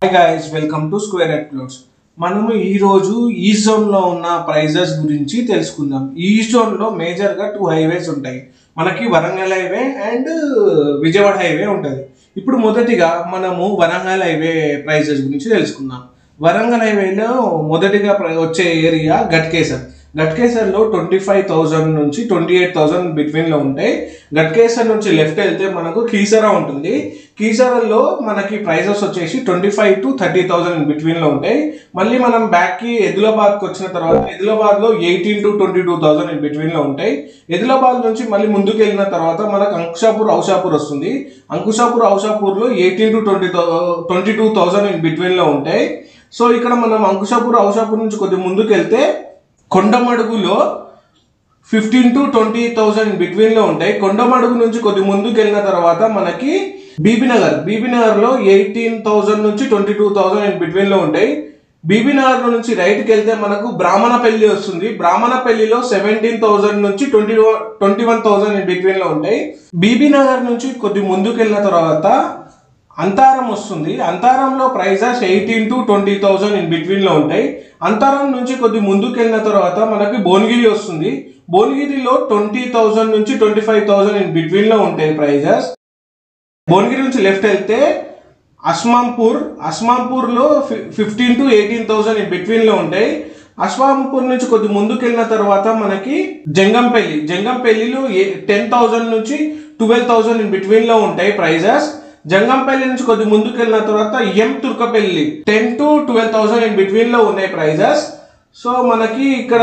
hi guys welcome to square at clothes మనము ఈ రోజు ఈ జోన్ లో ఉన్న ప్రైజెస్ గురించి తెలుసుకుందాం ఈ జోన్ లో మేజర్ గా టూ హైవేస్ ఉంటాయి మనకి Warangal highway and Vijayawada highway ఉంటుంది ఇప్పుడు మొదటిగా మనము వరంగల్ హైవే ప్రైజెస్ గురించి తెలుసుకుందాం వరంగల్ హైవేలో మొదటిగా ప్ర- వచ్చే ఏరియా గట్కేసర్ గట్కేసర్లో ట్వంటీ ఫైవ్ థౌజండ్ నుంచి ట్వంటీ ఎయిట్ థౌజండ్ బిట్వీన్లో ఉంటాయి గట్కేసర్ నుంచి లెఫ్ట్ వెళ్తే మనకు కీసరా ఉంటుంది కీసరాలో మనకి ప్రైజెస్ వచ్చేసి twenty five to thirty thousand బిట్వీన్లో ఉంటాయి మళ్ళీ మనం బ్యాక్కి ఎదిలాబాద్కి వచ్చిన తర్వాత ఎదిలాబాద్లో eighteen to twenty two thousand in బిట్వీన్లో ఉంటాయి ఎదిలాబాద్ నుంచి మళ్ళీ ముందుకు వెళ్ళిన తర్వాత మనకు అంకుషాపూర్ ఔషాపూర్ వస్తుంది అంకుషాపూర్ ఔషాపూర్లో eighteen to twenty twenty two thousand in బిట్వీన్లో ఉంటాయి సో ఇక్కడ మనం అంకుషాపూర్ ఔషాపూర్ నుంచి కొద్దిగా ముందుకు వెళ్తే కొండమడుగులో fifteen to twenty thousand between లో ఉంటాయి కొండమడుగు నుంచి కొద్ది ముందుకు వెళ్ళిన తర్వాత మనకి బీబీనగర్ బీబీనగర్ లో ఎయిటీన్ థౌసండ్ నుంచి ట్వంటీ టూ థౌసండ్ బిట్వీన్ లో ఉంటాయి బీబీనగర్ నుంచి రైట్కి వెళ్తే మనకు బ్రాహ్మణపల్లి వస్తుంది బ్రాహ్మణపల్లిలో సెవెంటీన్ థౌసండ్ నుంచి twenty twenty one thousand between లో ఉంటాయి బీబీనగర్ నుంచి కొద్ది ముందుకు వెళ్ళిన తర్వాత అంతారం వస్తుంది అంతారంలో prices eighteen to twenty thousand in between లో ఉంటాయి అంతారం నుంచి కొద్ది ముందుకు వెళ్ళిన తర్వాత మనకి భువనగిరి వస్తుంది భువనగిరిలో ట్వంటీ థౌసండ్ నుంచి twenty five thousand in between లో ఉంటాయి ప్రైజెస్ భువనగిరి నుంచి లెఫ్ట్ వెళ్తే అస్మాంపూర్ అస్మాంపూర్లో fifteen to eighteen thousand in between లో ఉంటాయి అస్మాంపూర్ నుంచి కొద్ది ముందుకు వెళ్ళిన తర్వాత మనకి జంగంపల్లి జంగంపల్లిలో టెన్ థౌసండ్ నుంచి ట్వెల్వ్ థౌసండ్ ఇన్ బిట్వీన్ లో ఉంటాయి ప్రైజెస్ జంగంపల్లి నుంచి కొద్ది ముందుకు వెళ్ళిన తర్వాత M Turkapalli ten to twelve thousand in between లో ఉన్నాయి ప్రైజెస్ సో మనకి ఇక్కడ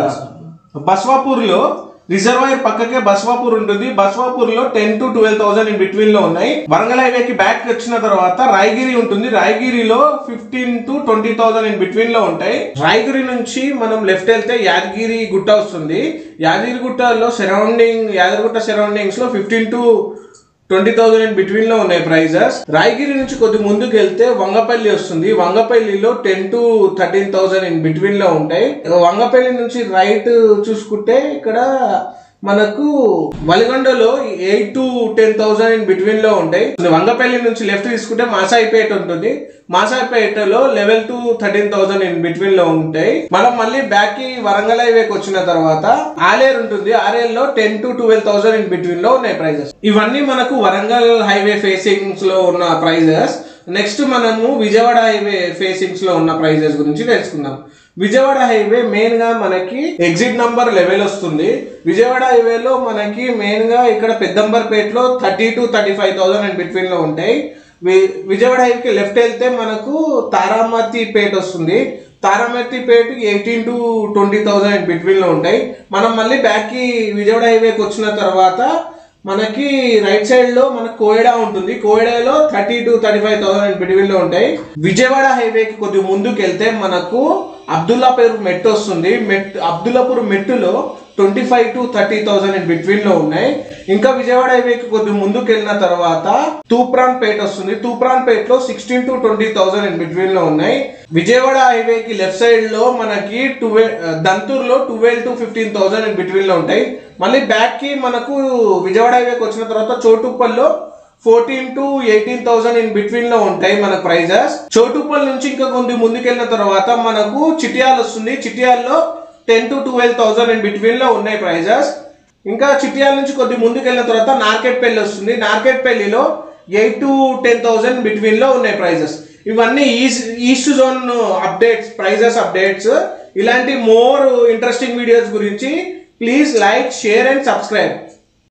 బస్వాపూర్ లో రిజర్వాయర్ పక్కకే బస్వాపూర్ ఉంటుంది బస్వాపూర్ లో ten to twelve thousand in between లో ఉన్నాయి వరంగల్ హైవేకి బ్యాక్ వచ్చిన తర్వాత రాయగిరి ఉంటుంది రాయగిరిలో fifteen to twenty thousand in between లో ఉంటాయి రాయగిరి నుంచి మనం లెఫ్ట్ వెళ్తే యాదగిరి గుట్ట వస్తుంది యాదగిరి గుట్టలో సరౌండింగ్ యాదగిరిగుట్ట సరౌండింగ్స్ లో fifteen to twenty thousand in between లో ఉన్నాయి ప్రైజెస్ రాయగిరి నుంచి కొద్ది ముందుకు వెళ్తే వంగపల్లి వస్తుంది వంగపల్లిలో ten to thirteen thousand in between లో ఉంటాయి వంగపల్లి నుంచి రైట్ చూసుకుంటే ఇక్కడ మనకు వలిగొండలో eight to ten thousand in between లో ఉంటాయి వంగపల్లి నుంచి లెఫ్ట్ తీసుకుంటే మాసాయిపేట ఉంటుంది మాసాయిపేటలో eleven to thirteen thousand in between లో ఉంటాయి మనం మళ్ళీ బ్యాక్ కి వరంగల్ హైవేకి వచ్చిన తర్వాత ఆలేరు ఉంటుంది ఆలేరులో ten to twelve thousand in between లో ఉన్నాయి ప్రైజెస్ ఇవన్నీ మనకు వరంగల్ హైవే ఫేసింగ్స్ లో ఉన్న ప్రైజెస్ నెక్స్ట్ మనము విజయవాడ హైవే ఫేసింగ్స్ లో ఉన్న ప్రైజెస్ గురించి తెలుసుకుందాం విజయవాడ హైవే మెయిన్ గా మనకి ఎగ్జిట్ నంబర్ లెవెల్ వస్తుంది విజయవాడ హైవేలో మనకి మెయిన్ గా ఇక్కడ పెద్దంబర్పేటలో thirty to thirty five thousand and between లో ఉంటాయి వి- విజయవాడ హైవేకి లెఫ్ట్ వెళ్తే మనకు తారామతి పేట వస్తుంది Taramati Peta eighteen to twenty thousand and between లో ఉంటాయి మనం మళ్ళీ బ్యాక్ కి విజయవాడ హైవేకి వచ్చిన తర్వాత మనకి రైట్ సైడ్ లో మనకు కోయడా ఉంటుంది కోయడాలో thirty to thirty five thousand between లో ఉంటాయి విజయవాడ హైవేకి కొద్దిగా ముందుకు వెళ్తే మనకు అబ్దుల్లాపూర్ మెట్టు వస్తుంది మెట్ అబ్దుల్లాపూర్ మెట్టులో twenty five to thirty thousand in between లో ఉన్నాయి ఇంకా విజయవాడ హైవేకి కొద్దిగా ముందుకు వెళ్ళిన తర్వాత తూప్రాన్ పేట వస్తుంది తూప్రాన్ పేటలో sixteen to twenty thousand in between లో ఉన్నాయి విజయవాడ హైవేకి లెఫ్ట్ సైడ్ లో మనకి ట్వెల్వ్ దంతూర్లో twelve to fifteen thousand in between లో ఉంటాయి మళ్ళీ బ్యాక్ కి మనకు విజయవాడ హైవేకి వచ్చిన తర్వాత చోటుప్పల్లో fourteen to eighteen thousand in between లో ఉంటాయి మన ప్రైజెస్ చోటుప్పల్ నుంచి ఇంకా కొంత ముందుకెళ్ళిన తర్వాత మనకు చిటియాల్ వస్తుంది చిటియాల్లో ten to twelve thousand in between లో ఉన్నాయి ప్రైజెస్ ఇంకా చిటియాల నుంచి కొద్ది ముందుకెళ్ళిన తర్వాత నార్కెట్ పెళ్లి వస్తుంది నార్కెట్ పెళ్లిలో eight to ten thousand between లో ఉన్నాయి ప్రైజెస్ ఇవన్నీ east east zone updates prices updates ఇలాంటి మోర్ ఇంట్రెస్టింగ్ వీడియోస్ గురించి please like share and subscribe